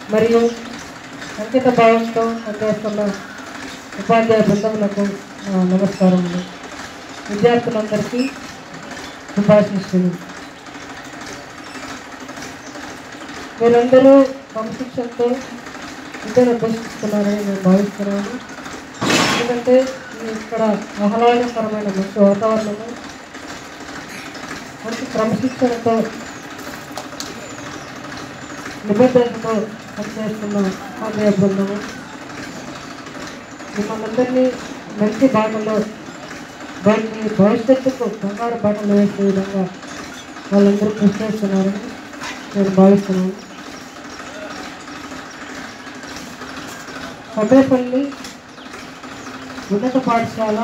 మరియు అంకిత భావంతో పనిచేస్తున్న ఉపాధ్యాయ బృందములకు ఆ, నమస్కారములు విద్యార్థులందరికీ శుభాశిస్సులు మీరందరూ క్రమశిక్షణతో విద్యను అభ్యసిస్తున్నారని నేను భావిస్తున్నాను ఎందుకంటే ఈ ఇక్కడ ఆహ్లాదకరమైన మంచి వాతావరణము మంచి క్రమశిక్షణతో నిబద్ధతతో పనిచేస్తున్న ఉపాధ్యాయ బృందము మిమ్మల్ని అందరినీ మంచి బాటలో వారిని భవిష్యత్తుకు బంగారు బాటలు వేసే విధంగా వాళ్ళందరూ కృషి చేస్తున్నారని నేను భావిస్తున్నాను కొబ్బేపల్లి ఉన్నత పాఠశాల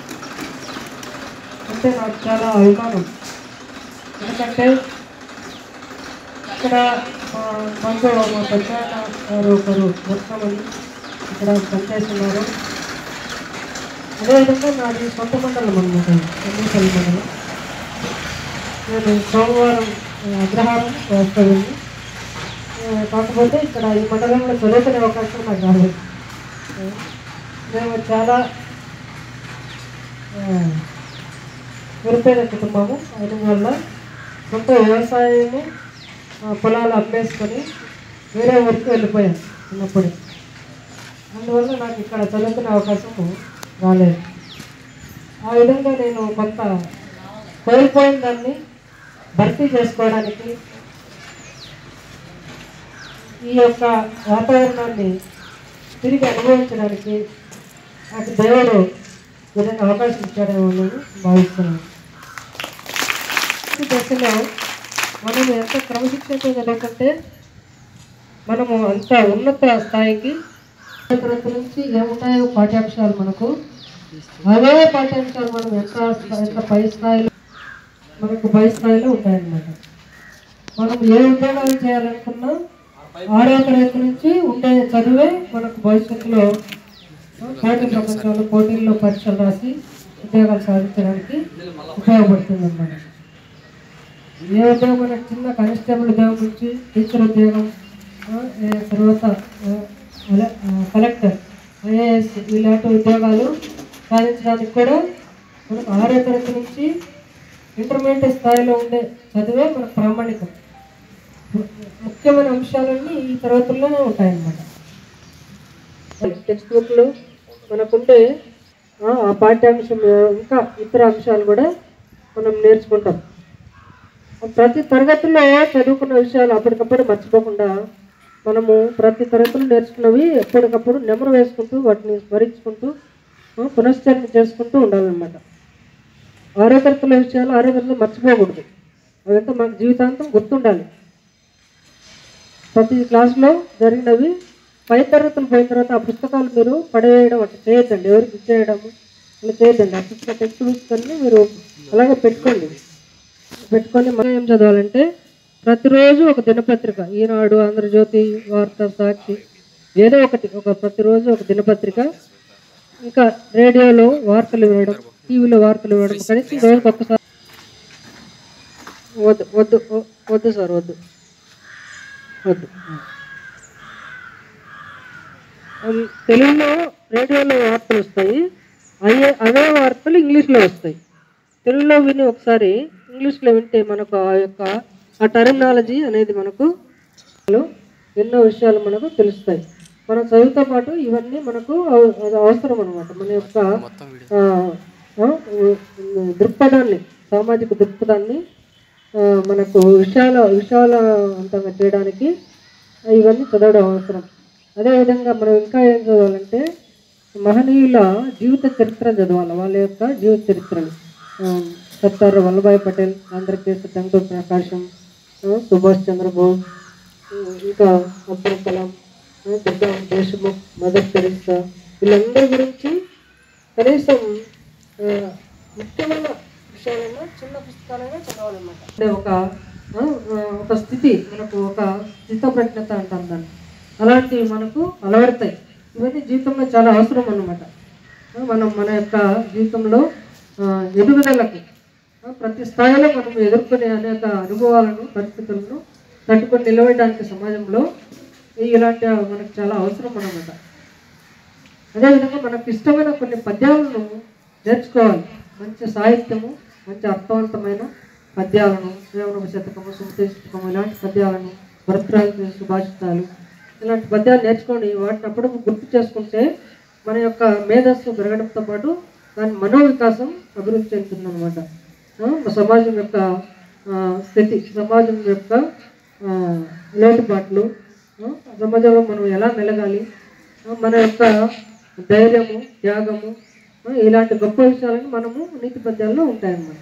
అంటే నాకు చాలా అభిమానం ఎందుకంటే ఇక్కడ మా మనతో మా పెద్ద గారు ఒకరు వర్షమని ఇక్కడ పనిచేస్తున్నారు అదేవిధంగా నాది సొంత మండలం అనమాట ఎన్నికల్లి మండలం నేను సోమవారం ఆ, అగ్రహారం వేస్తాను కాకపోతే ఇక్కడ ఈ మండలంలో చదువుకునే అవకాశం నాకు రాలేదు ఆ, మేము చాలా ఆ, నిరుపేద కుటుంబము అయిన వల్ల సొంత వ్యవసాయము ఆ, పొలాలు అమ్మేసుకొని వేరే ఊరికి వెళ్ళిపోయాను చిన్నప్పుడు అందువల్ల నాకు ఇక్కడ చదువుకునే అవకాశం రాలేదు ఆ విధంగా నేను కొంత కోల్పోయిన దాన్ని భర్తీ చేసుకోవడానికి ఈ యొక్క వాతావరణాన్ని తిరిగి అనుభవించడానికి నాకు దేవుడు ఏదైనా అవకాశం ఇచ్చాడేమో నేను భావిస్తున్నాను ఈ దశలో మనం ఎంత క్రమశిక్షణతో చదువుకుంటే మనము అంత ఉన్నత స్థాయికి తరగతి నుంచి ఏమున్నాయో పాఠ్యాంశాలు మనకు అవే పాఠ్యాంశాలు మనం ఎంత ఎంత పై స్థాయిలో మనకు పై స్థాయిలో ఉంటాయన్నమాట మనం ఏ ఉద్యోగాలు చేయాలనుకున్నా ఆరో తరగతి నుంచి ఉండే చదువే మనకు భవిష్యత్తులో పోటీ ప్రపంచంలో పోటీల్లో పరీక్షలు రాసి ఉద్యోగాలు సాధించడానికి ఉపయోగపడుతుంది అన్నమాట ఏ ఉద్యోగం మనకు చిన్న కానిస్టేబుల్ ఉద్యోగం నుంచి టీచర్ ఉద్యోగం ఆ, ఏ తర్వాత ఆ, అలా- ఆ, కలెక్టర్ ఐఏఎస్ ఇలాంటి ఉద్యోగాలు సాధించడానికి కూడా మనకు ఆరో తరగతి నుంచి ఇంటర్మీడియట్ స్థాయిలో ఉండే చదివే మనకు ప్రామాణికం ముఖ్యమైన అంశాలన్నీ ఈ తరగతుల్లోనే ఉంటాయన్నమాట టెక్స్ట్ బుక్లో మనకుంటే ఆ ఆ పాఠ్యాంశం ఇంకా ఇతర అంశాలు కూడా మనం నేర్చుకుంటాం ప్రతి తరగతిలో చదువుకున్న విషయాలు అప్పటికప్పుడు మర్చిపోకుండా మనము ప్రతి తరగతిలో నేర్చుకున్నవి ఎప్పటికప్పుడు నెమరు వేసుకుంటూ వాటిని స్మరించుకుంటూ ఆ, పునశ్చరణ చేసుకుంటూ ఉండాలన్నమాట ఆరో తరగతుల విషయాలు ఆరో తరగతిలో మర్చిపోకూడదు అదంతా మనకు జీవితాంతం గుర్తుండాలి ప్రతి క్లాస్లో జరిగినవి పై తరగతులు పోయిన తర్వాత ఆ పుస్తకాలు మీరు పడవేయడం అట్లా చేయొద్దండి ఎవరికి ఇచ్చేయడం అలా చేయొద్దండి ఆ పుస్తక టెక్స్ట్ బుక్స్ అన్ని మీరు అలాగే పెట్టుకోండి పెట్టుకొని మనం ఏం చదవాలంటే ప్రతిరోజు ఒక దినపత్రిక ఈనాడు ఆంధ్రజ్యోతి వార్త సాక్షి ఏదో ఒకటి ఒక ప్రతిరోజు ఒక దినపత్రిక ఇంకా రేడియోలో వార్తలు వినడం టీవీలో వార్తలు వినడం కనీసం రోజుకి ఒక్కసారి వద్దు వద్దు వ- వద్దు సార్ వద్దు వద్దు ఉమ్, తెలుగులో రేడియోలో వార్తలు వస్తాయి అయ్యే అవే వార్తలు ఇంగ్లీష్లో వస్తాయి తెలుగులో విని ఒకసారి ఇంగ్లీష్లో వింటే మనకు ఆ యొక్క ఆ టర్మినాలజీ అనేది మనకు లో ఎన్నో విషయాలు మనకు తెలుస్తాయి మన చదువుతో పాటు ఇవన్నీ మనకు అవ- అది అవసరం అనమాట మన యొక్క ఆ, ఆ, ఉ- దృక్పథాన్ని సామాజిక దృక్పథాన్ని ఆ, మనకు విశాల విశాలవంతంగా చేయడానికి ఇవన్నీ చదవడం అవసరం అదేవిధంగా మనం ఇంకా ఏం చదవాలంటే మహనీయుల జీవిత చరిత్ర చదవాలి వాళ్ళ యొక్క జీవిత చరిత్రలు ఆ, సర్దార్ వల్లభాయ్ పటేల్ ఆంధ్రప్రదేశ్ టంగు ప్రకాశం ఆ, సుభాష్ చంద్రబోస్ ఆ, ఇంకా అబ్దుల్ కలాం ఆ, దుర్గా దేశ్ముఖ్ మదర్ తెరిసా వీళ్ళందరి గురించి కనీసం ఆ, ముఖ్యమైన విషయాలైనా చిన్న పుస్తకాలైనా చదవాలన్నమాట అంటే ఒక ఆ, ఆ, ఒక స్థితి మనకు ఒక స్థితప్రజ్ఞత అంటాం దాన్ని అలాంటివి మనకు అలవడతాయి ఇవన్నీ జీవితంలో చాలా అవసరం అన్నమాట ఆ, మనం మన యొక్క జీవితంలో ఆ, ఎదుగుదలకు ఆ, ప్రతి స్థాయిలో మనం ఎదుర్కొనే అనేక అనుభవాలను పరిస్థితులను తట్టుకొని నిలబడడానికి సమాజంలో ఇలాంటి మనకు చాలా అవసరం అన్నమాట అదేవిధంగా మనకు ఇష్టమైన కొన్ని పద్యాలను నేర్చుకోవాలి మంచి సాహిత్యము మంచి అర్థవంతమైన పద్యాలను శ్రీవణ శతకము సుమతి శతకము ఇలాంటి పద్యాలను భరతరాజు సుభాషితాలు ఇలాంటి పద్యాలు నేర్చుకొని వాటిని అప్పుడు గుర్తు చేసుకుంటే మన యొక్క మేధస్సు పెరగడంతో పాటు దాని మనోవికాసం అభివృద్ధి చెందుతుందన్నమాట ఆ, సమాజం యొక్క ఆ, స్థితి సమాజం యొక్క ఆ, లోటుపాట్లు ఆ, సమాజంలో మనం ఎలా మెలగాలి ఆ, మన యొక్క ధైర్యము త్యాగము ఆ, ఇలాంటి గొప్ప విషయాలను మనము నీతి పద్యాల్లో ఉంటాయన్నమాట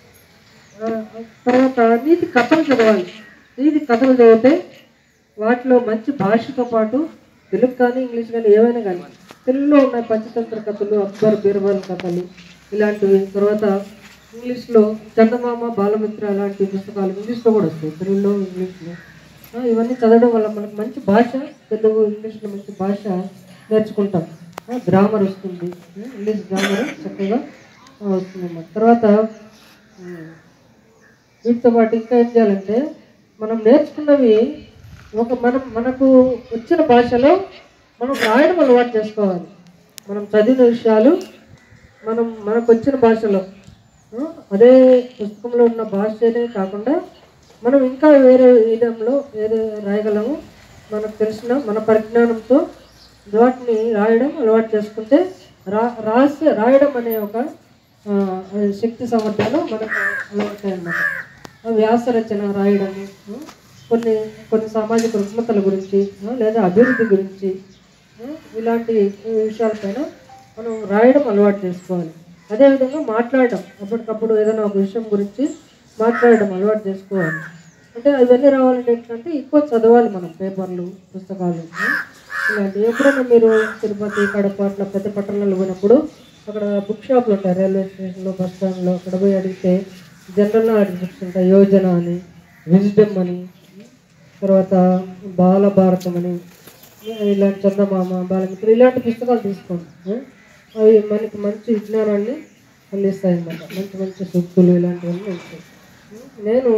ఆ, తర్వాత నీతి కథలు చదవాలి నీతి కథలు చదివితే వాటిలో మంచి భాషతో పాటు తెలుగు కానీ ఇంగ్లీష్ కానీ ఏవైనా కానీ తెలుగులో ఉన్న పంచతంత్ర కథలు అక్బర్ బీర్బల్ కథలు ఇలాంటివి తర్వాత ఇంగ్లీష్లో చందమామ బాలమిత్ర లాంటి పుస్తకాలు ఇంగ్లీష్లో కూడా వస్తాయి తెలుగులో ఇంగ్లీష్లో ఆ, ఇవన్నీ చదవడం వల్ల మనకు మంచి భాష తెలుగు ఇంగ్లీష్లో మంచి భాష నేర్చుకుంటాం గ్రామర్ వస్తుంది ఆ, ఇంగ్లీష్ గ్రామర్ చక్కగా ఆ, వస్తుంది అన్నమాట తర్వాత ఉమ్, వీటితో పాటు ఇంకా ఏం చేయాలంటే మనం నేర్చుకున్నవి ఒక మనం మనకు వచ్చిన భాషలో మనం రాయడం అలవాటు చేసుకోవాలి మనం చదివిన విషయాలు మనం మనకు వచ్చిన భాషలో ఆ, అదే పుస్తకంలో ఉన్న భాషనే కాకుండా మనం ఇంకా వేరే విధంలో వేరే రాయగలము మనకు తెలిసిన మన పరిజ్ఞానంతో వాటిని రాయడం అలవాటు చేసుకుంటే రా రాసి రాయడం అనే ఒక ఆ, శక్తి సామర్థ్యాలు మనకు అలవాటాయి అన్నమాట ఆ వ్యాస రచన రాయడము ఆ, కొన్ని కొన్ని సామాజిక రుగ్మతల గురించి ఆ, లేదా అభివృద్ధి గురించి ఆ, ఇలాంటి విషయాలపైన మనం రాయడం అలవాటు చేసుకోవాలి అదేవిధంగా మాట్లాడడం అప్పటికప్పుడు ఏదైనా ఒక విషయం గురించి మాట్లాడడం అలవాటు చేసుకోవాలి అంటే అవన్నీ రావాలంటే ఏంటంటే ఎక్కువ చదవాలి మనం పేపర్లు పుస్తకాలు ఆ, ఇలాంటి ఎప్పుడైనా మీరు తిరుపతి కడప అట్లా పెద్ద పట్టణాలు పోయినప్పుడు అక్కడ బుక్ షాపులు ఉంటాయి రైల్వే స్టేషన్లో బస్ స్టాండ్లో అక్కడ పోయి అడిగితే జనరల్ నాలెడ్జ్ బుక్స్ ఉంటాయి యోజన అని విజ్డమ్ అని తర్వాత బాలభారతం అని ఇలాంటి చందమామ బాలమిత్ర ఇలాంటి పుస్తకాలు తీసుకోండి ఆ? అవి మనకి మంచి విజ్ఞానాన్ని అందిస్తాయి అన్నమాట మంచి మంచి సూక్తులు ఇలాంటివన్నీ ఉంటాయి నేను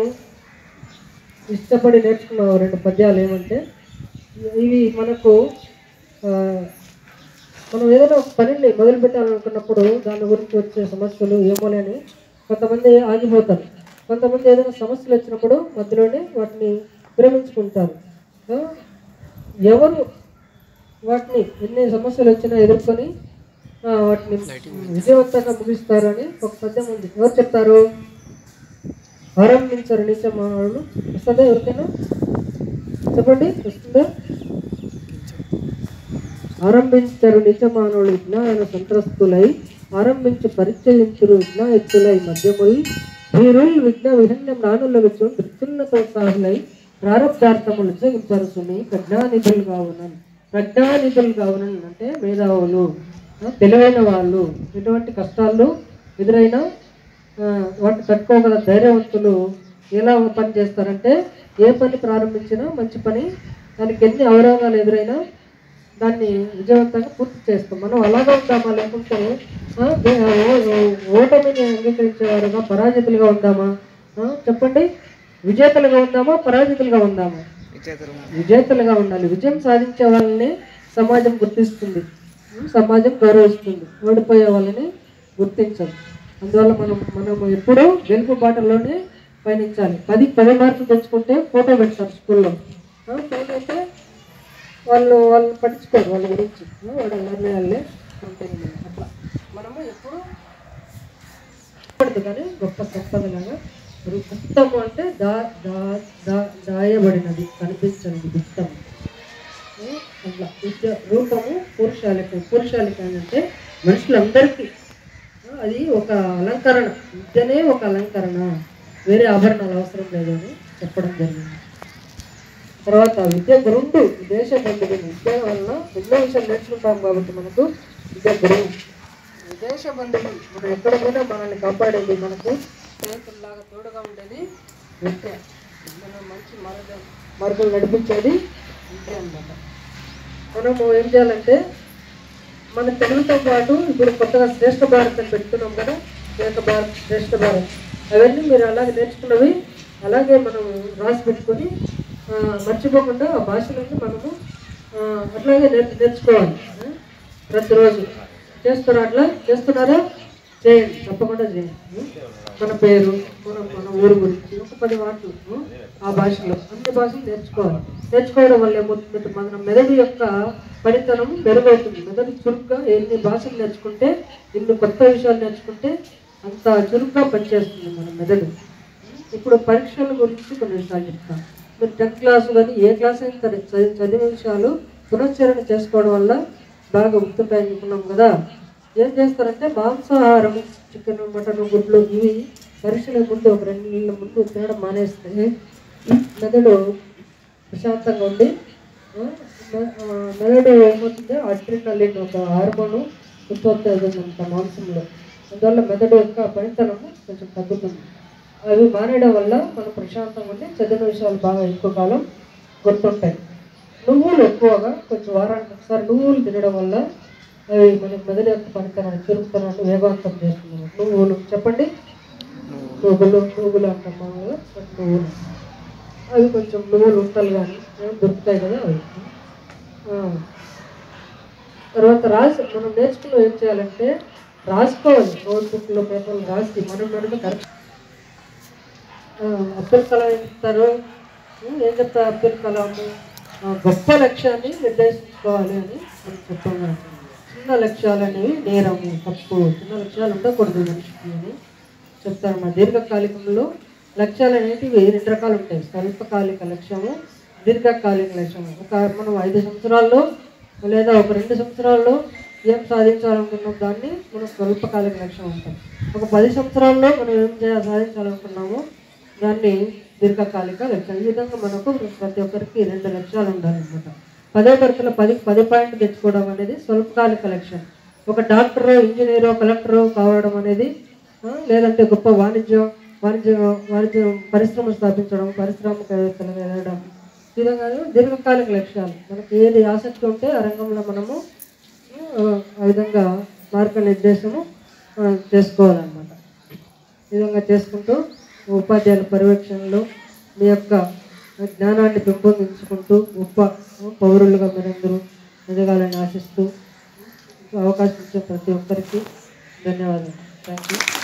ఇష్టపడి నేర్చుకున్న రెండు పద్యాలు ఏమంటే ఇవి మనకు ఆ, మనం ఏదైనా ఒక పనిని మొదలు పెట్టాలనుకున్నప్పుడు దాని గురించి వచ్చే సమస్యలు ఏమోలే అని కొంతమంది ఆగిపోతారు కొంతమంది ఏదైనా సమస్యలు వచ్చినప్పుడు మధ్యలోనే వాటిని విరమించుకుంటారు ఆ, ఎవరు వాటిని ఎన్ని సమస్యలు వచ్చినా ఎదుర్కొని ఆ, వాటిని విజయవంతంగా ముగిస్తారు అని ఒక పద్యం ఉంది ఎవరు చెప్తారు ఆరంభించారు నిత్య మానవులు వస్తుందా ఎవరికైనా చెప్పండి వస్తుందా ఆరంభించరు నిజ మానవులు విజ్ఞాన సంత్రస్తులై ఆరంభించు పరిచయించురు విజ్ఞాయత్తులై మధ్యముల్ వీరుల్ విఘ్న విహన్యం రానుల విచ్చు నృత్యున్నతో సాహులై ప్రారంభార్థములు జగించారు సుమి ప్రజ్ఞానిధులు కావునని ప్రజ్ఞానిధులు కావునని అంటే మేధావులు ఆ, తెలివైన వాళ్ళు ఎటువంటి కష్టాలు ఎదురైనా ఆ, వాటిని తట్టుకోగల ధైర్యవంతులు ఎలా పని చేస్తారంటే ఏ పని ప్రారంభించినా మంచి పని దానికి ఎన్ని అవరోధాలు ఎదురైనా దాన్ని విజయవంతంగా పూర్తి చేస్తాం మనం అలాగే ఉందామా లేకుంటే ఆ, దే- ఓ- ఓ- ఓటమిని అంగీకరించేవారుగా పరాజితులుగా ఉందామా ఆ, చెప్పండి విజేతలుగా ఉందామా పరాజితులుగా ఉందామా విజేతలుగా ఉండాలి విజయం సాధించే వాళ్ళని సమాజం గుర్తిస్తుంది ఉం, సమాజం గౌరవిస్తుంది ఓడిపోయే వాళ్ళని గుర్తించదు అందువల్ల మనం మనం ఎప్పుడూ గెలుపు బాటలోనే పయనించాలి పది పది మార్కులు తెచ్చుకుంటే ఫోటో పెడతారు స్కూల్లో ఆ, ఫోటో అయితే వాళ్ళు వాళ్ళు పట్టించుకోరు వాళ్ళ గురించి ఆ, వాళ్ళ నిర్ణయాలే ఉంటాయి అట్లా మనము ఎప్పుడు పడదు కానీ గొప్ప సంపదలాగా మరి గుప్తము అంటే దా దా దా దాయబడినది కనిపించనిది గుప్తము ఏ? అట్లా విద్య రూపము పురుషాలిక పురుషాలిక అని అంటే మనుషులందరికీ ఆ, అది ఒక అలంకరణ విద్యనే ఒక అలంకరణ వేరే ఆభరణాలు అవసరం లేదు అని చెప్పడం జరిగింది తర్వాత విద్య గురుండు దేశ బంధువు విద్య వలన ఎన్నో విషయాలు నేర్చుకుంటాం కాబట్టి మనకు విద్య గురువు విదేశ బంధువులు మనం ఎక్కడ పోయినా మనల్ని కాపాడేది మనకు స్నేహితుల్లాగా తోడుగా ఉండేది విద్య మనం మంచి మార్గ మార్గం నడిపించేది విద్య అన్నమాట మనము ఏం చేయాలంటే మన తెలుగుతో పాటు ఇప్పుడు కొత్తగా శ్రేష్ఠ భారత్ అని పెడుతున్నాం కదా శ్రేష్ఠ భారత్ శ్రేష్ఠ భారత్ అవన్నీ మీరు అలాగే నేర్చుకున్నవి అలాగే మనం రాసి పెట్టుకొని ఆ, మర్చిపోకుండా ఆ భాషలన్నీ మనము ఆ, అట్లాగే నేర్చు నేర్చుకోవాలి ఆ? ప్రతిరోజు చేస్తున్నారా అట్లా చేస్తున్నారా చేయండి తప్పకుండా చేయండి ఉం? మన పేరు మన మన ఊరు గురించి ఒక పది మాటలు ఉం? ఆ భాషలో అన్ని భాషలు నేర్చుకోవాలి నేర్చుకోవడం వల్ల ఏమవుతుందంటే మన మెదడు యొక్క పనితనం మెరుగవుతుంది మెదడు చురుగ్గా ఎన్ని భాషలు నేర్చుకుంటే ఎన్ని కొత్త విషయాలు నేర్చుకుంటే అంత చురుగ్గా పనిచేస్తుంది మన మెదడు ఇప్పుడు పరీక్షల గురించి కొన్ని విషయాలు చెప్తాను మీరు టెన్త్ క్లాస్ కానీ ఏ క్లాస్ అయినా సరే చదివి చదివే విషయాలు పునశ్చరణ చేసుకోవడం వల్ల బాగా గుర్తుంటాయి అనుకున్నాం కదా ఏం చేస్తారంటే మాంసాహారం చికెన్ మటన్ గుడ్లు ఇవి పరీక్షల ముందు ఒక రెండు నెలల ముందు తినడం మానేస్తే మెదడు ప్రశాంతంగా ఉండి ఆ, మె- ఆ, మెదడు ఏమవుతుంది అడ్రినలిన్ ఒక హార్మోన్ ఉత్పత్తి అవుతుందంట మాంసంలో అందువల్ల మెదడు యొక్క పనితనము కొంచెం తగ్గుతుంది అవి మానేయడం వల్ల మనం ప్రశాంతంగా ఉండి చదివిన విషయాలు బాగా ఎక్కువ కాలం గుర్తుంటాయి నువ్వులు ఎక్కువగా కొంచెం వారానికి ఒకసారి నువ్వులు తినడం వల్ల అవి మన మెదడు యొక్క పనితనాన్ని చురుకుతనాన్ని వేగవంతం చేస్తుంది నువ్వులు చెప్పండి నువ్వులు నువ్వులు అంటాం మామూలుగా నువ్వులు అవి కొంచెం నువ్వులు ఉంటలు కానీ ఏమో దొరుకుతాయి కదా అవి ఆ. తర్వాత రాసి మనం నేర్చుకున్న ఏం చేయాలంటే రాసుకోవాలి నోట్బుక్లో పేపర్లు రాసి మనం మనమే కరెక్ట్ అబ్దుల్ కలాం ఏం చెప్తారు ఉం, ఏం చెప్తారు అబ్దుల్ కలాం ఆ, గొప్ప లక్ష్యాన్ని నిర్దేశించుకోవాలి అని మనం చెప్తున్నాం చిన్న లక్ష్యాలు అనేవి నేరము తప్పు చిన్న లక్ష్యాలు ఉండకూడదు మనిషికి అని చెప్తారు మా దీర్ఘకాలికంలో లక్ష్యాలు అనేటివి రెండు రకాలు ఉంటాయి స్వల్పకాలిక లక్ష్యము దీర్ఘకాలిక లక్ష్యము ఒక మనం ఐదు సంవత్సరాల్లో లేదా ఒక రెండు సంవత్సరాల్లో ఏం సాధించాలనుకున్నాం దాన్ని మనం స్వల్పకాలిక లక్ష్యం అంటాం ఒక పది సంవత్సరాల్లో మనం ఏం చేయాలి సాధించాలనుకున్నామో దాన్ని దీర్ఘకాలిక లక్ష్యం ఈ విధంగా మనకు ప్రతి ఒక్కరికి రెండు లక్ష్యాలు ఉండాలన్నమాట పదో తరగతిలో పది పది పాయింట్ తెచ్చుకోవడం అనేది స్వల్పకాలిక లక్ష్యం ఒక డాక్టరు ఇంజనీరు కలెక్టరు కావడం అనేది ఆ, లేదంటే గొప్ప వాణిజ్యం వాణిజ్య వాణిజ్య పరిశ్రమ స్థాపించడం పారిశ్రామికవేత్తలు వెళ్ళడం ఈ విధంగా దీర్ఘకాలిక లక్ష్యాలు మనకి ఏది ఆసక్తి ఉంటే ఆ రంగంలో మనము ఆ, ఆ విధంగా మార్గనిర్దేశము ఆ, చేసుకోవాలన్నమాట ఈ విధంగా చేసుకుంటూ ఉపాధ్యాయుల పర్యవేక్షణలో మీ యొక్క జ్ఞానాన్ని పెంపొందించుకుంటూ గొప్ప పౌరులుగా మీరందరూ ఎదగాలని ఆశిస్తూ అవకాశం ఇచ్చే ప్రతి ఒక్కరికి ధన్యవాదాలు థ్యాంక్ యూ